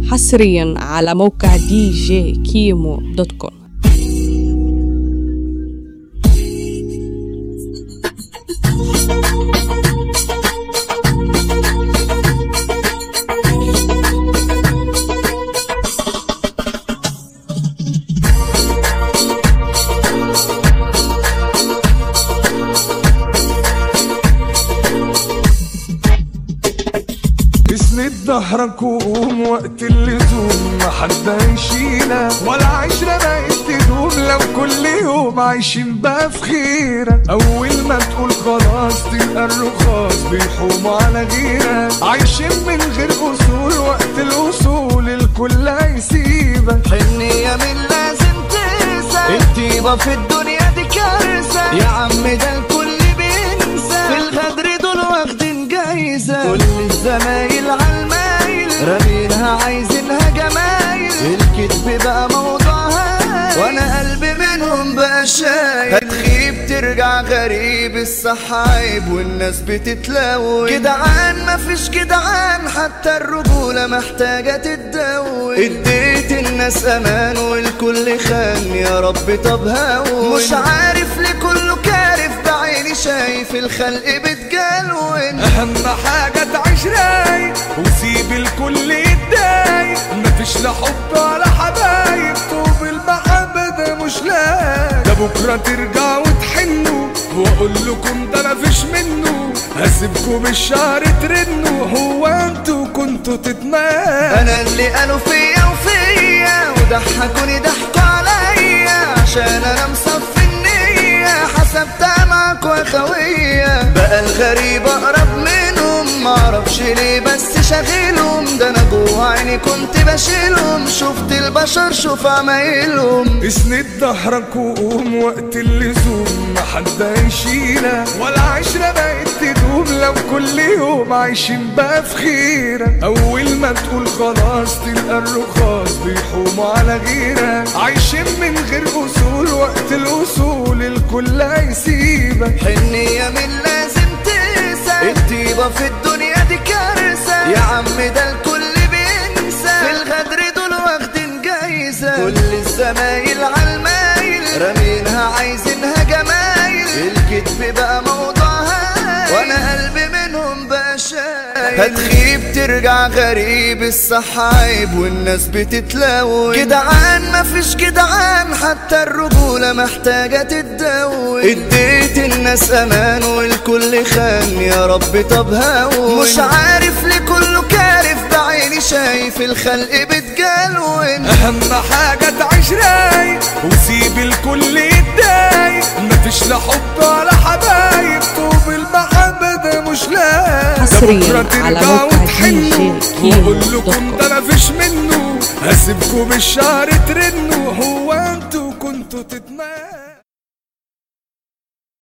حصريا على موقع دي جي كيمو دوت كوم اسند ظهرك وقوم وقت اللزوم ما حد هيشيلك ولا عشرة بقت تدوم لو كل يوم عايشين بقى في خيرك اول ما تقول خلاص تلقى الرخاص بيحوموا على غيرك عايشين من غير اصول وقت الوصول الكل هيسيبك حنية من لازم تنسى الطيبة في الدنيا دي كارثة يا عم ده الكل بينسى في الغدر دول واخدين جايزة كل الزمايل عالمايل رامينها عايزينها جمايل الكذب بقى موضوعها وانا قلبي منهم بقى شايل هتخيب ترجع غريب الصح عيب والناس بتتلون جدعان مفيش جدعان حتى الرجولة محتاجة تتدون اديت الناس امان والكل خان يا رب طب هون مش عارف ليه كله كارف بعيني شايف الخلق بتجلون اهم حاجة تعيش رايق وسيب الكل يتضايق مفيش لا حب ولا حبايب طوب المحبة ده مش لاقي ده بكرة ترجعوا وتحنوا واقول لكم ده مفيش منه هسيبكوا بالشهر ترنوا هو انتوا كنتوا تتمنوا انا اللي قالوا فيا وفيا وضحكوني ضحكوا عليا عشان انا مصفي النية حسبتها معاك وخوية بقى الغريب اقرب منهم معرفش ليه بس شاغلهم ده انا جوا عيني كنت بشيلهم شفت البشر شوف عمايلهم اسند ظهرك وقوم وقت اللزوم ما حد هيشيلك ولا عشرة بقت تدوم لو كل يوم عايشين بقى في خيرك اول ما تقول خلاص تلقى الرخاص بيحوموا على غيرك عايشين من غير اصول وقت الوصول الكل هيسيبك حنية من لازم تنسى الطيبة في الدنيا دي كارثة يا عم ده الكل بينسى في الغدر دول واخدين جايزة كل الزمايل عالمايل رامينها عايزينها جمايل الكذب بقى موضوعها وانا قلبي منهم بقى شايل هتخيب ترجع غريب الصح عيب والناس بتتلون جدعان مفيش جدعان حتى الرجولة محتاجة تتدون اديت الناس امان والكل خان يا رب طب هون مش عارف ليه كله كارف بعيني شايف الخلق بتجلون اهم حاجة تعيش رايق وسيب الكل يتضايق مفيش لا حب ولا حبايب طوب المحبة ده مش لاقي حصرياً بكرة على ترجعوا موقع وتحنوا DJ كيمو واقول دوت لكم كوم. ده مفيش منه هسيبكوا بالشهر ترنوا هو انتوا كنتوا تتمنوا